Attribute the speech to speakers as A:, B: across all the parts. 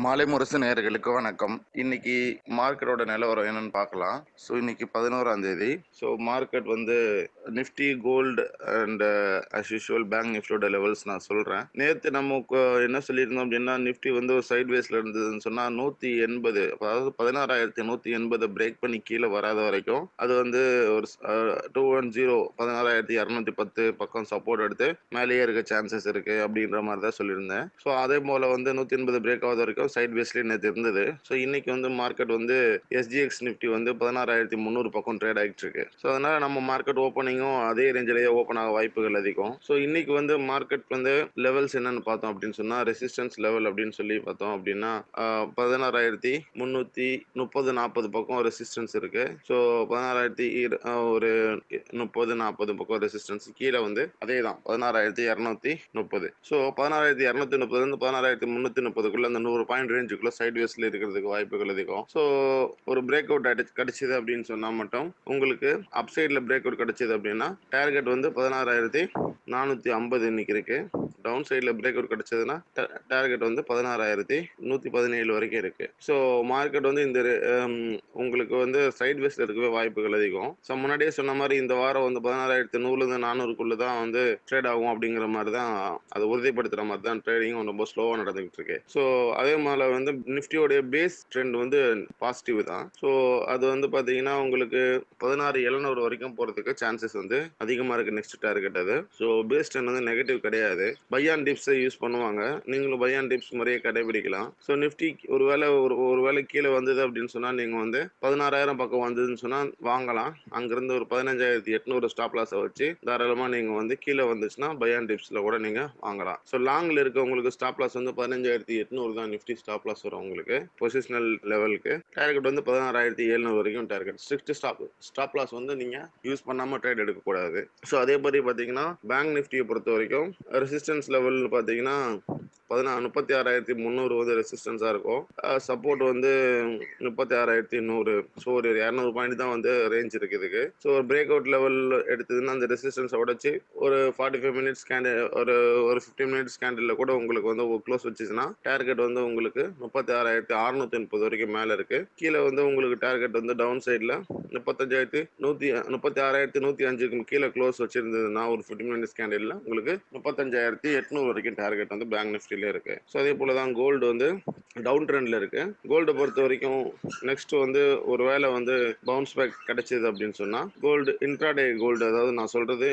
A: மாலை முரசு நேயர்களுக்கு வணக்கம் இன்னைக்கு மார்க்கெட்டோட நிலவரம் என்னன்னு பார்க்கலாம் ஸோ இன்னைக்கு பதினோராம் தேதி ஸோ மார்க்கெட் வந்து nifty gold and as usual bank நிஃப்டியோட லெவல்ஸ் நான் சொல்கிறேன் நேற்று நம்ம கு- என்ன சொல்லியிருந்தோம் அப்படின்னா நிஃப்டி வந்து ஒரு சைட் வேஸில் இருந்ததுன்னு சொன்னால் நூற்றி எண்பது அதாவது பதினாறாயிரத்தி நூற்றி எண்பதை பிரேக் பண்ணி கீழே வராத வரைக்கும் அது வந்து ஒரு டூ ஒன் ஜீரோ பதினாறாயிரத்தி இரநூத்தி பத்து பக்கம் சப்போர்ட் எடுத்து மேலேயே இருக்க சான்சஸ் இருக்கு அப்படின்ற மாதிரி தான் சொல்லியிருந்தேன் ஸோ அதே போல வந்து நூற்றி எண்பது பிரேக் ஆகாத வரைக்கும் சைட் வேஸ்லேயே நேற்று இருந்தது ஸோ இன்னைக்கு வந்து மார்க்கெட் வந்து எஸ்ஜிஎக்ஸ் நிஃப்டி வந்து பதினாறாயிரத்தி முந்நூறு பக்கம் ட்ரேட் ஆகிட்டு இருக்கு ஸோ அதனால நம்ம மார்க்கெட் ஓப்பனிங்கும் அதே ரேஞ்சிலேயே ஓப்பன் ஆக வாய்ப்புகள் அதிகம் ஸோ இன்னைக்கு வந்து மார்க்கெட் வந்து லெவல்ஸ் என்னன்னு பார்த்தோம் அப்படின்னு சொன்னா ரெசிஸ்டன்ஸ் லெவல் அப்படின்னு சொல்லி பார்த்தோம் அப்படின்னா ஆஹ், பதினாறாயிரத்தி முந்நூற்றி முப்பது நாற்பது பக்கம் ரெசிஸ்டன்ஸ் இருக்கு ஸோ பதினாறாயிரத்தி இரு- ஆஹ், ஒரு முப்பது நாற்பது பக்கம் ரெசிஸ்டன்ஸ் கீழே வந்து அதே தான் பதினாறாயிரத்தி இரநூத்தி முப்பது ஸோ பதினாறாயிரத்தி இரநூத்தி முப்பதுலேருந்து பதினாறாயிரத்தி முந்நூற்றி முப்பதுக்குள்ள அந்த நூறு பாயிண்ட் ரேஞ்சுக்குள்ள சைட் வேஸ்ல இருக்கிறதுக்கு வாய்ப்புகள் அதிகம் ஸோ ஒரு பிரேக் அவுட் கிடைச்சது அப்படின்னு சொன்னா மட்டும் உங்களுக்கு அப்சைடில் பிரேக் அவுட் கிடைச்சது அப்படின்னா டார்கெட் வந்து பதினாறாயிரத்தி நானூற்றி ஐம்பது இன்னைக்கு இருக்கு டவுன் சைடில் பிரேக் அவுட் கிடைச்சதுன்னா டார்கெட் வந்து பதினாறாயிரத்தி நூற்றி பதினேழு வரைக்கும் இருக்கு ஸோ மார்க்கெட் வந்து இந்த ஹம், உங்களுக்கு வந்து சைட் வேஸ்ல இருக்கவே வாய்ப்புகள் அதிகம் ஸோ முன்னாடியே சொன்ன மாதிரி இந்த வாரம் வந்து பதினாறாயிரத்தி நூறுலேருந்து நானூறுக்குள்ள தான் வந்து ட்ரேட் ஆகும் அப்படிங்கிற மாதிரி தான் அதை உறுதிப்படுத்துற மாதிரி தான் ட்ரேடிங்கும் ரொம்ப ஸ்லோவாக நடந்துகிட்டு இருக்கு ஸோ அதே மாதிரி வந்து நிஃப்டியோடைய பேஸ் ட்ரெண்ட் வந்து பாசிட்டிவ் தான் ஸோ அது வந்து பார்த்தீங்கன்னா உங்களுக்கு பதினாறு எழுநூறு வரைக்கும் போகிறதுக்கு சான்சஸ் வந்து அதிகமாக இருக்கு நெக்ஸ்ட் டார்கெட் அது ஸோ பேஸ் ட்ரெண்ட் வந்து நெகட்டிவ் கிடையாது பையான் டிப்ஸை யூஸ் பண்ணுவாங்க நீங்களும் பையான் டிப்ஸ் முறையை கடைபிடிக்கலாம் ஸோ நிஃப்டி ஒருவேளை ஒரு ஒரு வேளை கீழே வந்தது அப்படின்னு சொன்னால் நீங்கள் வந்து பதினாறாயிரம் பக்கம் வந்ததுன்னு சொன்னால் வாங்கலாம் அங்கேருந்து ஒரு பதினஞ்சாயிரத்தி எட்நூறு ஸ்டாப் லாஸை வச்சு தாராளமாக நீங்கள் வந்து கீழே வந்துச்சுன்னா பையான் டிப்ஸில் கூட நீங்கள் வாங்கலாம் ஸோ லாங்கில் இருக்கவங்களுக்கு ஸ்டாப் லாஸ் வந்து பதினஞ்சாயிரத்தி எட்நூறு தான் நிஃப்டி ஸ்டாப் லாஸ் வரும் உங்களுக்கு பொசிஷனல் லெவலுக்கு டார்கெட் வந்து பதினாறாயிரத்தி எழுநூறு வரைக்கும் target strict stop stop loss வந்து நீங்கள் யூஸ் பண்ணாமல் ட்ரேட் எடுக்கக்கூடாது ஸோ அதே மாதிரி பார்த்தீங்கன்னா பேங்க் நிஃப்டியை பொறுத்த வரைக்கும் ரெசிஸ்டன்ஸ் லெவல் பார்த்தீங்கன்னா பதினா முப்பத்தி ஆறாயிரத்தி முந்நூறு வந்து ரெசிஸ்டன்ஸாக இருக்கும் சப்போர்ட் வந்து முப்பத்தி ஆறாயிரத்தி நூறு ஸோ ஒரு இரநூறு பாயிண்ட் தான் வந்து ரேஞ்ச் இருக்கு இதுக்கு ஸோ ஒரு பிரேக் அவுட் லெவல் எடுத்ததுன்னா அந்த ரெசிஸ்டன்ஸை உடச்சி ஒரு ஃபார்ட்டி ஃபைவ் மினிட்ஸ் கேண்டில் ஒரு ஒரு ஃபிஃப்டீன் மினிட்ஸ் கேண்டில் கூட உங்களுக்கு வந்து க்ளோஸ் வச்சுச்சுன்னா டார்கெட் வந்து உங்களுக்கு முப்பத்தி ஆறாயிரத்தி அறுநூத்தி முப்பது வரைக்கும் மேலே இருக்கு கீழே வந்து உங்களுக்கு டார்கெட் வந்து டவுன் சைடில் முப்பத்தஞ்சாயிரத்தி நூற்றி முப்பத்தி ஆறாயிரத்தி நூற்றி அஞ்சுக்கு கீழே க்ளோஸ் வச்சிருந்ததுன்னா ஒரு ஃபிஃப்டின் மினிட்ஸ் கேண்டில் உங்களுக்கு முப்பத்தஞ்சாயிரத்தி எட்நூறு வரைக்கும் டார்கெட் வந்து பேங்க் நிஃப்டியில் இருக்கு ஸோ அதே போல தான் கோல்டு வந்து டவுன் ட்ரெண்ட்ல இருக்கு கோல்டை பொறுத்த வரைக்கும் நெக்ஸ்ட் வந்து ஒரு வேளை வந்து பவுன்ஸ் பேக் கிடைச்சது அப்படின்னு சொன்னா கோல்டு இன்ட்ராடே கோல்டு அதாவது நான் சொல்றது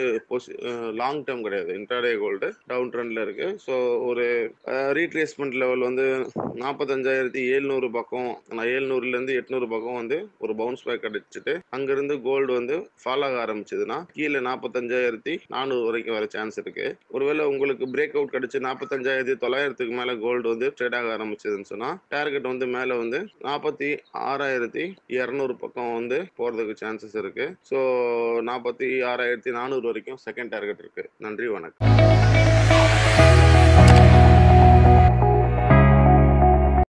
A: லாங் டேர்ம் கிடையாது இன்ட்ராடே கோல்டு டவுன் ட்ரெண்ட்ல இருக்கு ஸோ ஒரு ரீட்ரேஸ்மெண்ட் லெவல் வந்து நாற்பத்தஞ்சாயிரத்தி எழுநூறு பக்கம் நான் எழுநூறுல இருந்து எட்நூறு பக்கம் வந்து ஒரு பவுன்ஸ் பேக் கிடைச்சிட்டு அங்கிருந்து கோல்டு வந்து ஃபால் ஆக ஆரம்பிச்சதுன்னா கீழே நாற்பத்தஞ்சாயிரத்தி நானூறு வரைக்கும் வர சான்ஸ் இருக்கு ஒருவேளை உங்களுக்கு பிரேக் அவுட் கிடைச்சு நாற்பத்தஞ்சாயிரத்தி தொள்ளாயிரத்துக்கு மேல கோல்டு வந்து ட்ரேட் ஆக ஆரம்பிச்சதுன்னு சொன்னா டார்கெட் வந்து மேல வந்து நாற்பத்தி ஆறாயிரத்தி இரநூறு பக்கம் வந்து போறதுக்கு சான்சஸ் இருக்கு ஸோ நாற்பத்தி ஆறாயிரத்தி நானூறு வரைக்கும் செகண்ட் டார்கெட் இருக்கு நன்றி வணக்கம்